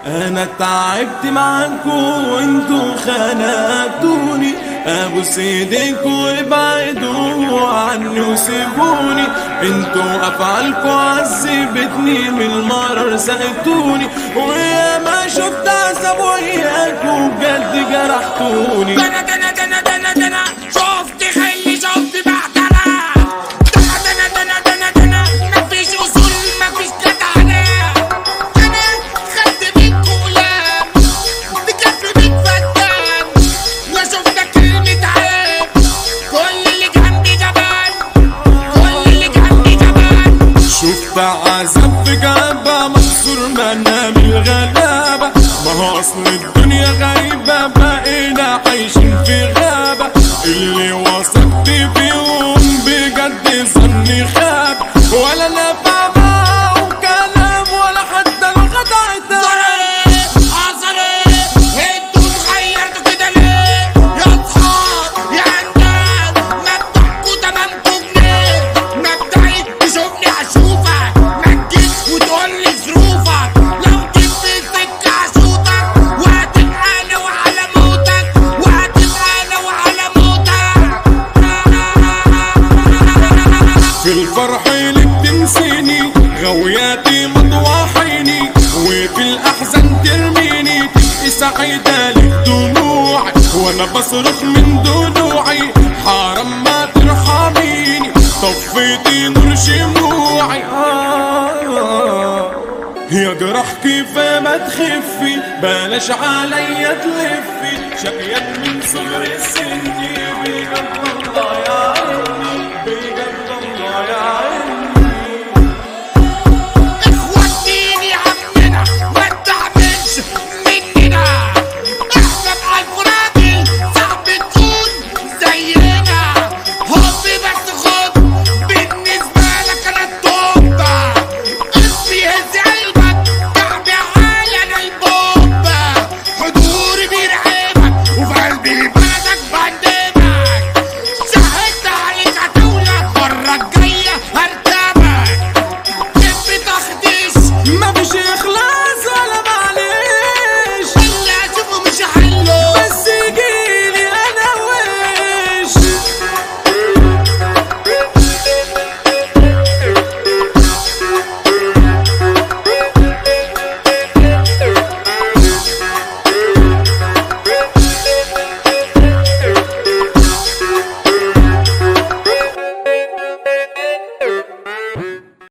انا تعبت معاكم وانتوا خنقتوني ابوس ايديكوا وابعدوا عني وسيبوني انتوا افعالكوا عذبتني من المرر سقتوني ويا ما شفت عذاب وياكوا بجد جرحتوني دنا دنا دنا دنا دنا شفت خلي شفت بعتها دنا دنا دنا دنا دنا مفيش اصول مفيش جدعنة انا خدت بيك كلام بكف بيك فتان لا شفنا كلمة عيب كل اللي جنبي جبان كل اللي جنبي جبان شفت عذاب في جنبة مكسور منام الغلابة ما هو اصل الدنيا غريبة بقينا عايشين في غابة اللي وثقت فيهم بجد ظني خاب ولا نفع معاهم كلام ولا حتى الغدع اتعب حصل ايه انتوا اتغيرتوا كده ليه يا اصحاب يا عنداد مبدأكوا تمامكوا جنيه مبدئي تشوفني هشوفك ما تجيش وتقول لي ظروفك لو جيت في سكة هشوطك وهتبقى انا وعلى موتك وهتبقى انا وعلى موتك في الفرح اللي بتنسيني غوياتي مضواحيني وفي الأحزان ترميني تبقي سعيدة لك دموعي وأنا بصرخ من دموعي حرام ما ترحميني طفيتي نور شموعي آه يا جرح كيف ما تخفي بلاش عليا تلفي شقيان من صغر السن بجد الله